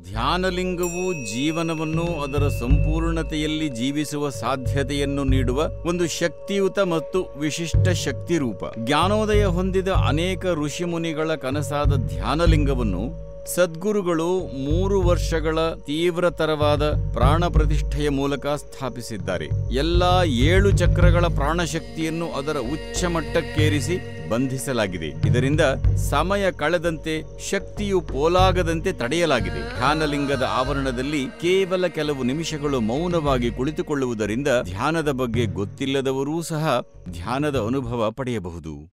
ಧ್ಯಾನಲಿಂಗವು ಜೀವನವನ್ನು ಅದರ ಸಂಪೂರ್ಣತೆಯಲ್ಲಿ ಜೀವಿಸುವ ಸಾಧ್ಯತೆಯನ್ನು ನೀಡುವ ಒಂದು ಶಕ್ತಿಯುತ ಮತ್ತು ವಿಶಿಷ್ಟ ಶಕ್ತಿ ರೂಪ ಜ್ಞಾನೋದಯ ಹೊಂದಿದ ಅನೇಕ ಋಷಿಮುನಿಗಳ ಕನಸಾದ ಧ್ಯಾನಲಿಂಗವನ್ನು ಸದ್ಗುರುಗಳು ಮೂರು ವರ್ಷಗಳ ತೀವ್ರತರವಾದ ಪ್ರಾಣ ಪ್ರತಿಷ್ಠೆಯ ಮೂಲಕ ಸ್ಥಾಪಿಸಿದ್ದಾರೆ ಎಲ್ಲಾ ಏಳು ಚಕ್ರಗಳ ಪ್ರಾಣಶಕ್ತಿಯನ್ನು ಅದರ ಉಚ್ಚ ಮಟ್ಟಕ್ಕೇರಿಸಿ ಬಂಧಿಸಲಾಗಿದೆ ಇದರಿಂದ ಸಮಯ ಕಳೆದಂತೆ ಶಕ್ತಿಯು ಪೋಲಾಗದಂತೆ ತಡೆಯಲಾಗಿದೆ ಧ್ಯಾನಲಿಂಗದ ಆವರಣದಲ್ಲಿ ಕೇವಲ ಕೆಲವು ನಿಮಿಷಗಳು ಮೌನವಾಗಿ ಕುಳಿತುಕೊಳ್ಳುವುದರಿಂದ ಧ್ಯಾನದ ಬಗ್ಗೆ ಗೊತ್ತಿಲ್ಲದವರೂ ಸಹ ಧ್ಯಾನದ ಅನುಭವ ಪಡೆಯಬಹುದು